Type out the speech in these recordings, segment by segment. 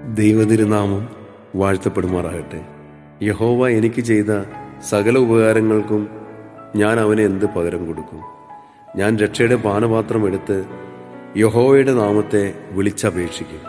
ദൈവതിരുനാമം വാഴ്ത്തപ്പെടുമാറാകട്ടെ യഹോവ എനിക്ക് ചെയ്ത സകല ഉപകാരങ്ങൾക്കും ഞാൻ അവന് എന്ത് പകരം കൊടുക്കും ഞാൻ രക്ഷയുടെ പാനപാത്രം എടുത്ത് യഹോവയുടെ നാമത്തെ വിളിച്ചപേക്ഷിക്കും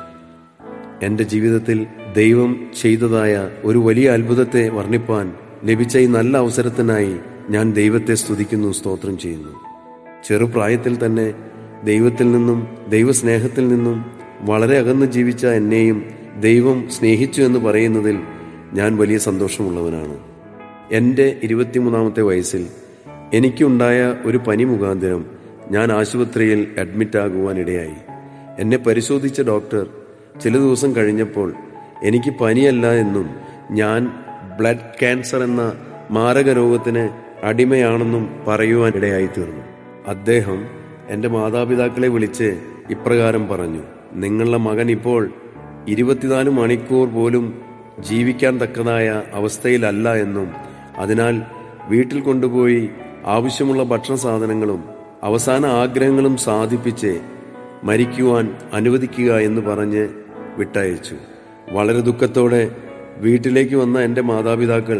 എൻ്റെ ജീവിതത്തിൽ ദൈവം ചെയ്തതായ ഒരു വലിയ അത്ഭുതത്തെ വർണ്ണിപ്പാൻ ലഭിച്ച ഈ നല്ല അവസരത്തിനായി ഞാൻ ദൈവത്തെ സ്തുതിക്കുന്നു സ്തോത്രം ചെയ്യുന്നു ചെറുപ്രായത്തിൽ തന്നെ ദൈവത്തിൽ നിന്നും ദൈവസ്നേഹത്തിൽ നിന്നും വളരെ അകന്ന് ജീവിച്ച എന്നെയും ദൈവം സ്നേഹിച്ചു എന്ന് പറയുന്നതിൽ ഞാൻ വലിയ സന്തോഷമുള്ളവനാണ് എൻ്റെ ഇരുപത്തിമൂന്നാമത്തെ വയസ്സിൽ എനിക്കുണ്ടായ ഒരു പനി മുഖാന്തരം ഞാൻ ആശുപത്രിയിൽ അഡ്മിറ്റ് ആകുവാനിടയായി എന്നെ പരിശോധിച്ച ഡോക്ടർ ചില ദിവസം കഴിഞ്ഞപ്പോൾ എനിക്ക് പനിയല്ല എന്നും ഞാൻ ബ്ലഡ് ക്യാൻസർ എന്ന മാരക രോഗത്തിന് അടിമയാണെന്നും പറയുവാൻ ഇടയായി തീർന്നു അദ്ദേഹം എൻ്റെ മാതാപിതാക്കളെ വിളിച്ച് ഇപ്രകാരം പറഞ്ഞു നിങ്ങളുടെ മകൻ ഇപ്പോൾ ഇരുപത്തിനാല് മണിക്കൂർ പോലും ജീവിക്കാൻ തക്കതായ അവസ്ഥയിലല്ല എന്നും അതിനാൽ വീട്ടിൽ കൊണ്ടുപോയി ആവശ്യമുള്ള ഭക്ഷണ സാധനങ്ങളും അവസാന ആഗ്രഹങ്ങളും സാധിപ്പിച്ച് മരിക്കുവാൻ അനുവദിക്കുക എന്ന് പറഞ്ഞ് വിട്ടയച്ചു വളരെ ദുഃഖത്തോടെ വീട്ടിലേക്ക് വന്ന എൻ്റെ മാതാപിതാക്കൾ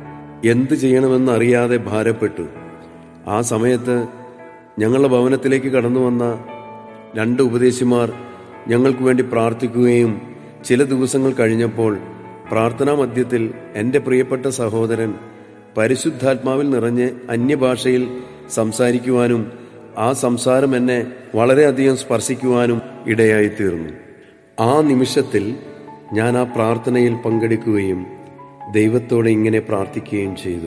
എന്ത് ചെയ്യണമെന്നറിയാതെ ഭാരപ്പെട്ടു ആ സമയത്ത് ഞങ്ങളുടെ ഭവനത്തിലേക്ക് കടന്നു വന്ന രണ്ട് ഉപദേശിമാർ ഞങ്ങൾക്ക് വേണ്ടി പ്രാർത്ഥിക്കുകയും ചില ദിവസങ്ങൾ കഴിഞ്ഞപ്പോൾ പ്രാർത്ഥനാ മധ്യത്തിൽ എൻ്റെ പ്രിയപ്പെട്ട സഹോദരൻ പരിശുദ്ധാത്മാവിൽ നിറഞ്ഞ് അന്യഭാഷയിൽ സംസാരിക്കുവാനും ആ സംസാരം എന്നെ വളരെയധികം സ്പർശിക്കുവാനും ഇടയായി തീർന്നു ആ നിമിഷത്തിൽ ഞാൻ ആ പ്രാർത്ഥനയിൽ പങ്കെടുക്കുകയും ദൈവത്തോടെ ഇങ്ങനെ പ്രാർത്ഥിക്കുകയും ചെയ്തു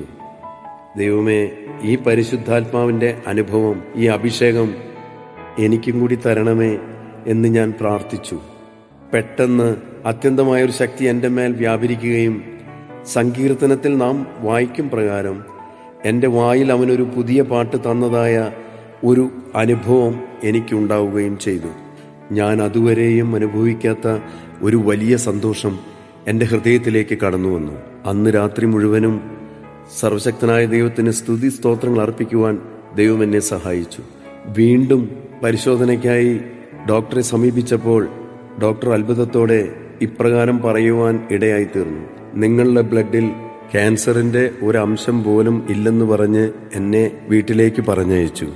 ദൈവമേ ഈ പരിശുദ്ധാത്മാവിൻ്റെ അനുഭവം ഈ അഭിഷേകം എനിക്കും കൂടി തരണമേ എന്ന് ഞാൻ പ്രാർത്ഥിച്ചു പെട്ടെന്ന് അത്യന്തമായ ഒരു ശക്തി എൻ്റെ മേൽ വ്യാപരിക്കുകയും സങ്കീർത്തനത്തിൽ നാം വായിക്കും പ്രകാരം എൻ്റെ വായിൽ അവനൊരു പുതിയ പാട്ട് തന്നതായ ഒരു അനുഭവം എനിക്കുണ്ടാവുകയും ചെയ്തു ഞാൻ അതുവരെയും അനുഭവിക്കാത്ത ഒരു വലിയ സന്തോഷം എൻ്റെ ഹൃദയത്തിലേക്ക് കടന്നു വന്നു അന്ന് രാത്രി മുഴുവനും സർവശക്തനായ ദൈവത്തിന് സ്തുതി സ്തോത്രങ്ങൾ അർപ്പിക്കുവാൻ ദൈവം എന്നെ സഹായിച്ചു വീണ്ടും പരിശോധനയ്ക്കായി ഡോക്ടറെ സമീപിച്ചപ്പോൾ ഡോക്ടർ അത്ഭുതത്തോടെ ഇപ്രകാരം പറയുവാൻ ഇടയായി തീർന്നു നിങ്ങളുടെ ബ്ലഡിൽ ക്യാൻസറിന്റെ ഒരു അംശം പോലും ഇല്ലെന്ന് പറഞ്ഞ് എന്നെ വീട്ടിലേക്ക് പറഞ്ഞയച്ചു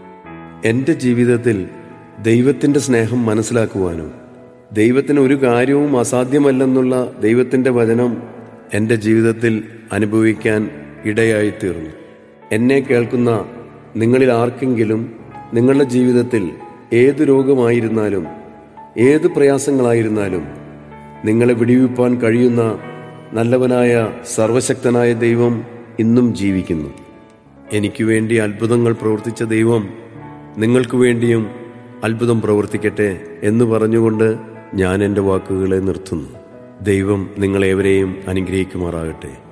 എൻ്റെ ജീവിതത്തിൽ ദൈവത്തിൻ്റെ സ്നേഹം മനസ്സിലാക്കുവാനും ദൈവത്തിന് ഒരു കാര്യവും അസാധ്യമല്ലെന്നുള്ള ദൈവത്തിൻ്റെ വചനം എൻ്റെ ജീവിതത്തിൽ അനുഭവിക്കാൻ ഇടയായി തീർന്നു എന്നെ കേൾക്കുന്ന നിങ്ങളിൽ ആർക്കെങ്കിലും നിങ്ങളുടെ ജീവിതത്തിൽ ഏത് രോഗമായിരുന്നാലും ഏത് പ്രയാസങ്ങളായിരുന്നാലും നിങ്ങളെ വിടിവിപ്പാൻ കഴിയുന്ന നല്ലവനായ സർവശക്തനായ ദൈവം ഇന്നും ജീവിക്കുന്നു എനിക്ക് വേണ്ടി അത്ഭുതങ്ങൾ പ്രവർത്തിച്ച ദൈവം നിങ്ങൾക്ക് വേണ്ടിയും അത്ഭുതം പ്രവർത്തിക്കട്ടെ എന്ന് പറഞ്ഞുകൊണ്ട് ഞാൻ എൻ്റെ വാക്കുകളെ നിർത്തുന്നു ദൈവം നിങ്ങളേവരെയും അനുഗ്രഹിക്കുമാറാകട്ടെ